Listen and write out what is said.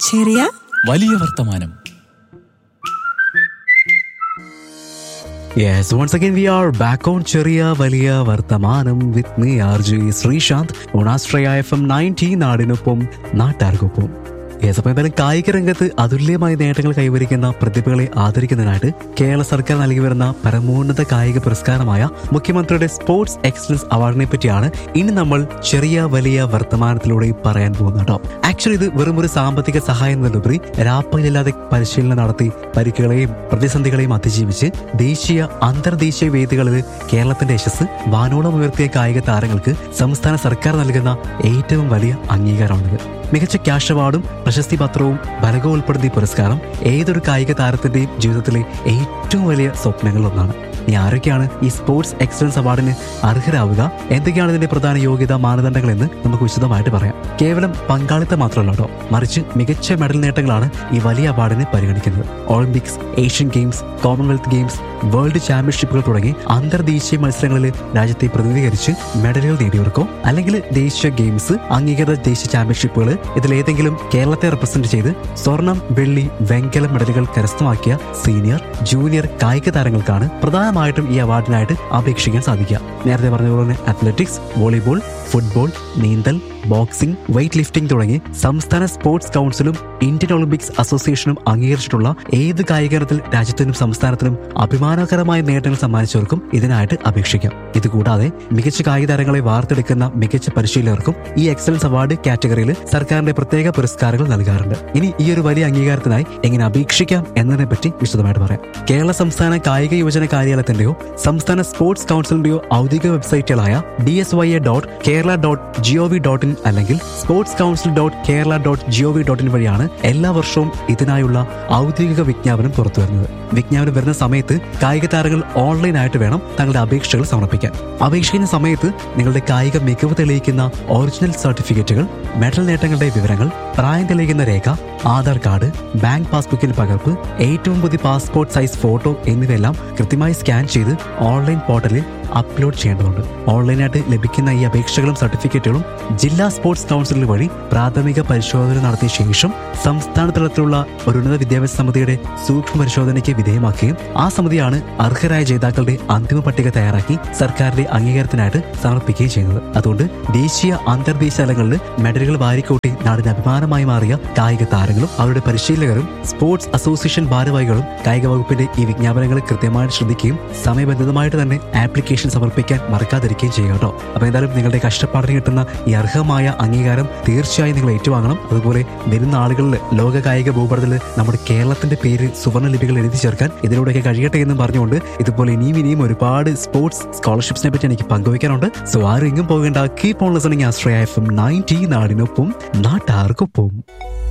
ചെറിയ വലിയ വർത്തമാനം Yes, once again we are back on Chariya Valiya Vartamanam with me RJ Sreesanth on Astraya FM 90 നാടിനൊപ്പം നാട്ടാർക്കൊപ്പം yes അപ്പോൾ എന്തായാലും കായിക രംഗത്ത് അതുല്യമായ നേട്ടങ്ങൾ കൈവരിക്കുന്ന പ്രതിഭകളെ ആദരിക്കുന്നതിനായിട്ട് കേരള സർക്കാർ നൽകി വരുന്ന പരമോന്നത കായിക പുരസ്കാരമായ മുഖ്യമന്ത്രിയുടെ സ്പോർട്സ് എക്സലൻസ് അവാർഡിനെ പറ്റിയാണ് ഇനി നമ്മൾ ചെറിയ വലിയ വർത്തമാനത്തിലൂടെ പറയാൻ പോകുന്നത് കേട്ടോ ആക്ച്വലി ഇത് വെറും ഒരു സാമ്പത്തിക സഹായം എന്നതിലുപരി രാപ്പകലില്ലാതെ പരിശീലനം നടത്തി പരിക്കുകളെയും പ്രതിസന്ധികളെയും അതിജീവിച്ച് ദേശീയ അന്തർദേശീയ വേദികളിൽ കേരളത്തിന്റെ യശസ് വാനോളം ഉയർത്തിയ കായിക താരങ്ങൾക്ക് സംസ്ഥാന സർക്കാർ നൽകുന്ന ഏറ്റവും വലിയ അംഗീകാരമാണിത് മികച്ച ക്യാഷ് അവാർഡും പ്രശസ്തി പത്രവും ബലകവും ഉൾപ്പെടുന്ന ഈ പുരസ്കാരം ഏതൊരു കായിക താരത്തിന്റെയും ജീവിതത്തിലെ ഏറ്റവും വലിയ സ്വപ്നങ്ങളിലൊന്നാണ് ഇനി ആരൊക്കെയാണ് ഈ സ്പോർട്സ് എക്സലൻസ് അവാർഡിന് അർഹരാവുക എന്തൊക്കെയാണ് ഇതിന്റെ പ്രധാന യോഗ്യതാ മാനദണ്ഡങ്ങൾ എന്ന് നമുക്ക് വിശദമായിട്ട് പറയാം കേവലം പങ്കാളിത്തം മാത്രമല്ല കേട്ടോ മറിച്ച് മികച്ച മെഡൽ നേട്ടങ്ങളാണ് ഈ വലിയ അവാർഡിന് പരിഗണിക്കുന്നത് Olympics Asian Games Commonwealth Games World ചാമ്പ്യൻഷിപ്പുകൾ തുടങ്ങി അന്തർദേശീയ മത്സരങ്ങളിൽ രാജ്യത്തെ പ്രതിനിധീകരിച്ച് മെഡലുകൾ നേടിയവർക്കോ അല്ലെങ്കിൽ ദേശീയ ഗെയിംസ് അംഗീകൃത ദേശീയ ചാമ്പ്യൻഷിപ്പുകൾ ഇതിലേതെങ്കിലും കേരളത്തെ റെപ്രസെന്റ് ചെയ്ത് സ്വർണം വെള്ളി വെങ്കല മെഡലുകൾ കരസ്ഥമാക്കിയ സീനിയർ ജൂനിയർ കായിക താരങ്ങൾക്കാണ് പ്രധാനമായിട്ടും ഈ അവാർഡിനായിട്ട് അപേക്ഷിക്കാൻ സാധിക്കുക നേരത്തെ പറഞ്ഞ പോലെ തന്നെ അത്ലറ്റിക്സ് വോളിബോൾ ഫുട്ബോൾ നീന്തൽ ബോക്സിംഗ് വെയ്റ്റ് ലിഫ്റ്റിംഗ് തുടങ്ങി സംസ്ഥാന സ്പോർട്സ് കൗൺസിലും ഇന്ത്യൻ ഒളിമ്പിക്സ് അസോസിയേഷനും അംഗീകരിച്ചിട്ടുള്ള ഏത് കായികയിനത്തിൽ രാജ്യത്തിനും സംസ്ഥാനത്തിനും അഭിമാനകരമായ നേട്ടങ്ങൾ സമ്മാനിച്ചവർക്കും ഇതിനായിട്ട് അപേക്ഷിക്കാം ഇതുകൂടാതെ മികച്ച കായിക താരങ്ങളെ വാർത്തെടുക്കുന്ന മികച്ച പരിശീലകർക്കും ഈ എക്സലൻസ് അവാർഡ് കാറ്റഗറിയിൽ സർക്കാരിന്റെ പ്രത്യേക പുരസ്കാരങ്ങൾ നൽകാറുണ്ട് ഇനി ഈ ഒരു വലിയ അംഗീകാരത്തിനായി എങ്ങനെ അപേക്ഷിക്കാം എന്നതിനെ പറ്റി വിശദമായിട്ട് പറയാം കേരള സംസ്ഥാന കായിക യുവജന കാര്യാലയത്തിന്റെയോ സംസ്ഥാന സ്പോർട്സ് കൗൺസിലിന്റെയോ ഔദ്യോഗിക വെബ്സൈറ്റുകളായ D S Y A dot Kerala dot GOV dot in അല്ലെങ്കിൽ sports council dot Kerala dot GOV dot in വഴിയാണ് എല്ലാ വർഷവും ഇതിനായുള്ള ഔദ്യോഗിക വിജ്ഞാപനം പുറത്തു വരുന്നത് വിജ്ഞാപനം വരുന്ന സമയത്ത് കായിക താരങ്ങൾ ഓൺലൈനായിട്ട് വേണം തങ്ങളുടെ അപേക്ഷകൾ സമർപ്പിക്കാൻ അപേക്ഷിക്കുന്ന സമയത്ത് നിങ്ങളുടെ കായിക മികവ് തെളിയിക്കുന്ന ഒറിജിനൽ സർട്ടിഫിക്കറ്റുകൾ മെഡൽ നേട്ടങ്ങളുടെ വിവരങ്ങൾ പ്രായം തെളിയിക്കുന്ന രേഖ ആധാർ കാർഡ് ബാങ്ക് പാസ്ബുക്കിന്റെ പകർപ്പ് ഏറ്റവും പുതിയ പാസ്പോർട്ട് സൈസ് ഫോട്ടോ എന്നിവയെല്ലാം കൃത്യമായി സ്കാൻ ചെയ്ത് ഓൺലൈൻ പോർട്ടലിൽ അപ്ലോഡ് ചെയ്യേണ്ടതുണ്ട് ഓൺലൈനായിട്ട് ലഭിക്കുന്ന ഈ അപേക്ഷകളും സർട്ടിഫിക്കറ്റുകളും ജില്ലാ സ്പോർട്സ് കൗൺസിൽ വഴി പ്രാഥമിക പരിശോധന നടത്തിയ ശേഷം സംസ്ഥാന തലത്തിലുള്ള ഒരു ഉന്നത വിദ്യാഭ്യാസ സമിതിയുടെ സൂക്ഷ്മ പരിശോധനയ്ക്ക് വിധേയമാക്കുകയും ആ സമിതിയാണ് അർഹരായ ജേതാക്കളുടെ അന്തിമ പട്ടിക തയ്യാറാക്കി സർക്കാരിന്റെ അംഗീകാരത്തിനായിട്ട് സമർപ്പിക്കുകയും ചെയ്യുന്നത് അതുകൊണ്ട് ദേശീയ അന്തർദേശീയ തലങ്ങളിൽ മെഡലുകൾ വാരിക്കൂട്ടി നാടിന് അഭിമാനമായി മാറിയ കായിക താരങ്ങളും അവരുടെ പരിശീലകരും സ്പോർട്സ് അസോസിയേഷൻ ഭാരവാഹികളും കായിക വകുപ്പിന്റെ ഈ വിജ്ഞാപനങ്ങൾ കൃത്യമായിട്ട് ശ്രദ്ധിക്കുകയും സമയബന്ധിതമായിട്ട് തന്നെ ആപ്ലിക്കേഷൻ സമർപ്പിക്കാൻ മറക്കാതിരിക്കുകയും ചെയ്യുക കേട്ടോ അപ്പൊ എന്തായാലും നിങ്ങളുടെ കഷ്ടപ്പാടിന് കിട്ടുന്ന ഈ അർഹമായ അംഗീകാരം തീർച്ചയായും നിങ്ങൾ ഏറ്റുവാങ്ങണം അതുപോലെ വരുന്ന ആളുകളിൽ ലോക കായിക ഭൂപടത്തിൽ നമ്മുടെ കേരളത്തിന്റെ പേര് സുവർണ്ണ ലിപികൾ എഴുതി ചേർക്കാൻ ഇതിലൂടെയൊക്കെ കഴിയട്ടെ എന്നും പറഞ്ഞുകൊണ്ട് ഇതുപോലെ ഇനിയും ഇനിയും ഒരുപാട് സ്പോർട്സ് സ്കോളർഷിപ്സിനെ പറ്റി എനിക്ക് പങ്കുവയ്ക്കാനുണ്ട് സോ ആരും എങ്ങും പോകേണ്ട keep on listening Ashraya F M ninety നാടിനൊപ്പം നാട്ടാർക്കൊപ്പം